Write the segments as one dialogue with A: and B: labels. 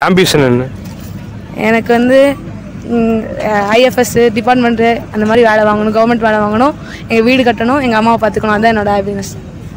A: ambition என்ன
B: எனக்கு வந்து ஐஎஃப்எஸ் டிபார்ட்மெண்ட்டு அந்த மாதிரி வேலை வாங்கணும் கவர்மெண்ட் வேலை வாங்கணும் எங்கள் வீடு கட்டணும் எங்கள் அம்மாவை பார்த்துக்கணும் அதான் என்னோட ஹாப்பினஸ்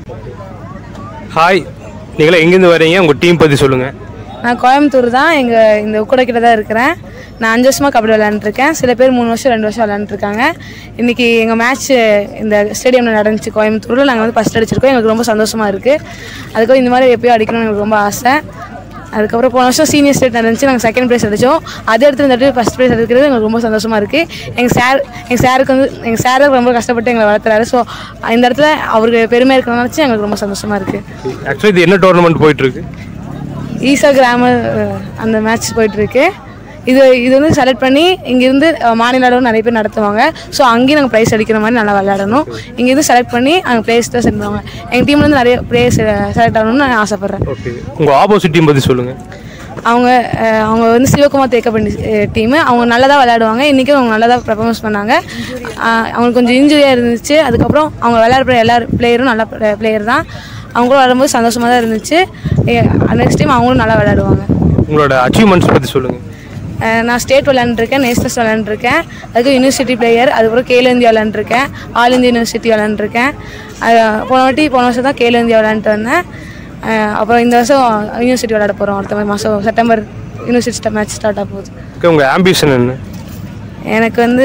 A: ஹாய் நீங்களே எங்கேருந்து வரீங்க உங்கள் டீம் பற்றி சொல்லுங்கள்
B: நான் கோயம்புத்தூர் தான் எங்கள் இந்த உக்கடைக்கிட்ட தான் இருக்கிறேன் நான் அஞ்சு வருஷமாக கபடி விளையாண்டுருக்கேன் சில பேர் மூணு வருஷம் ரெண்டு வருஷம் விளையாண்டுருக்காங்க இன்றைக்கி எங்கள் மேட்ச் இந்த ஸ்டேடியமில் நடந்துச்சு கோயம்புத்தூரில் நாங்கள் வந்து ஃபஸ்ட் அடிச்சிருக்கோம் எங்களுக்கு ரொம்ப சந்தோஷமாக இருக்குது அதுக்கப்புறம் இந்த மாதிரி எப்பயும் அடிக்கணும்னு எனக்கு ரொம்ப ஆசை அதுக்கப்புறம் போன வருஷம் சீனியர் ஸ்டேட் நடந்துச்சு நாங்கள் செகண்ட் ப்ரைஸ் அடித்தோம் அதே இடத்துல இந்த வாட்டி ஃபஸ்ட் ப்ரைஸ் எடுக்கிறது எங்களுக்கு ரொம்ப சந்தோஷமாக இருக்குது எங்கள் சார் எங்கள் சாருக்கு வந்து எங்கள் சார் ரொம்ப கஷ்டப்பட்டு எங்களை வளர்த்துறாரு ஸோ இந்த இடத்துல அவருக்கு பெருமை இருக்கணும்னு நினச்சி எங்களுக்கு ரொம்ப சந்தோஷமாக இருக்குது
A: ஆக்சுவலி இது என்ன டோர்னமெண்ட் போயிட்டுருக்கு
B: ஈசா கிராம அஹ், அந்த மேட்ச் போயிட்டுருக்கு இது இது வந்து செலக்ட் பண்ணி இங்கேருந்து அஹ், மாநில அளவு நிறைய பேர் நடத்துவாங்க ஸோ அங்கேயும் நாங்கள் ப்ரைஸ் அடிக்கிற மாதிரி நல்லா விளையாடணும் இங்கேருந்து செலக்ட் பண்ணி அங்கே ப்ளேஸ் தான் சென்ட் பண்ணுவாங்க எங்கள் டீம்லேருந்து நிறைய ப்ளேஸ் செலக்ட் ஆகணும்னு நான் ஆசைப்பட்றேன்
A: ஓகே உங்கள் ஆப்போசிட் டீம் பற்றி சொல்லுங்கள்
B: அவங்க அஹ், அவங்க வந்து சிவகுமார் தேக்கப்பண்டி டீமு அவங்க நல்லா தான் விளையாடுவாங்க இன்றைக்கும் அவங்க நல்லா தான் பெர்ஃபார்மன்ஸ் பண்ணாங்க அஹ், அவங்களுக்கு கொஞ்சம் இன்ஜுரியாக இருந்துச்சு அதுக்கப்புறம் அவங்க விளையாடுற எல்லா பிளேயரும் நல்ல பிளேயர் தான் அவங்களும் வரும்போது சந்தோஷமாக தான் இருந்துச்சு நெக்ஸ்ட் டைம் அவங்களும் நல்லா விளையாடுவாங்க
A: உங்களோட அச்சீவ்மெண்ட்ஸ் பற்றி சொல்லுங்கள்
B: அஹ் நான் ஸ்டேட் விளாண்டுருக்கேன் நேஷனல்ஸ் விளாண்டுருக்கேன் அதுக்கு யூனிவர்சிட்டி பிளேயர் அதுக்கப்புறம் கேலோ இந்தியா விளாண்டுருக்கேன் ஆல் இந்தியா யூனிவர்சிட்டி விளாண்டுருக்கேன் அது போன வாட்டி போன வருஷம் தான் கேலோ இந்தியா விளாண்டுட்டு வந்தேன் அஹ் அப்புறம் இந்த வருஷம் யூனிவர்சிட்டி விளையாட போகிறோம் அடுத்த மாதம் செப்டம்பர் யூனிவர்சிட்டி மேட்ச் ஸ்டார்ட் ஆக போகுது
A: ஓகே உங்கள் ஆம்பிஷன் என்ன
B: எனக்கு வந்து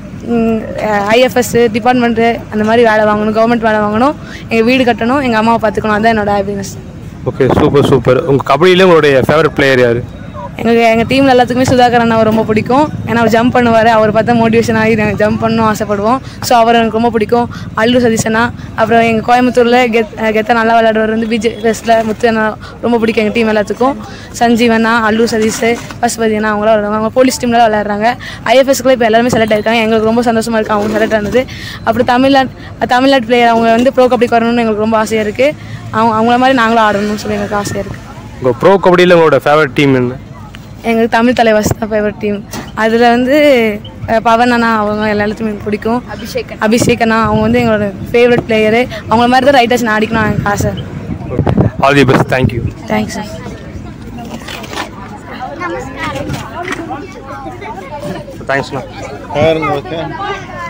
B: ஐஎஃப்எஸ் டிபார்ட்மெண்ட்டு அந்த மாதிரி வேலை வாங்கணும் கவர்மெண்ட் வேலை வாங்கணும் எங்கள் வீடு கட்டணும் எங்கள் அம்மாவை பார்த்துக்கணும் அதான் என்னோட ஹாப்பினஸ்
A: ஓகே சூப்பர் சூப்பர் உங்கள் கபடியில் உங்களுடைய ஃபேவரட் பிளேயர் யார்
B: எங்களுக்கு எங்கள் டீமில் எல்லாத்துக்குமே சுதாகர் அண்ணாவை ரொம்ப பிடிக்கும் ஏன்னா அவர் ஜம்ப் பண்ணுவார் அவர் பார்த்தா மோட்டிவேஷன் ஆகி நாங்கள் ஜம்ப் பண்ணணும் ஆசைப்படுவோம் ஸோ அவர் எனக்கு ரொம்ப பிடிக்கும் அல்லூர் சதீஷ் அண்ணா அப்புறம் எங்கள் கோயம்புத்தூரில் கெத் கெத்தா நல்லா விளையாடுவார் வந்து விஜய் வெஸ்ட்டில் முத்து அண்ணா ரொம்ப பிடிக்கும் எங்கள் டீம் எல்லாத்துக்கும் சஞ்சீவ் அண்ணா அல்லூர் சதீஷ் பசுபதி அண்ணா அவங்களாம் விளையாடுவாங்க அவங்க போலீஸ் டீமில் விளையாடுறாங்க ஐஎஃப்எஸ்க்குள்ள இப்போ எல்லாருமே செலக்ட் ஆயிருக்காங்க எங்களுக்கு ரொம்ப சந்தோஷமாக இருக்குது அவங்க செலக்ட் ஆனது அப்புறம் தமிழ்நாடு தமிழ்நாட்டு பிளேயர் அவங்க வந்து ப்ரோ கபடிக்கு வரணும்னு எங்களுக்கு ரொம்ப ஆசையாக இருக்குது அவங்க அவங்கள மாதிரி நாங்களும் ஆடணும்னு சொல்லி எனக்கு ஆசையாக இருக்குது
A: உங்கள் ப்ரோ கபடியில் உங்களோட ஃபேவரட் டீம் என்ன
B: எங்களுக்கு தமிழ் தலைவாஸ் தான் ஃபேவரட் டீம் அதில் வந்து அஹ், பவன் அண்ணா அவங்க எல்லாத்துக்கும் எனக்கு பிடிக்கும் அபிஷேக் அபிஷேக் அண்ணா அவங்க வந்து எங்களோட ஃபேவரட் பிளேயரு அவங்கள மாதிரி தான் ரைட்டர்ஸ் நான் அடிக்கணும் எனக்கு ஆசை
A: all the best thank you
B: thanks sir
A: தேங்க்ஸ்ண்ணா
C: பாருங்க ஓகே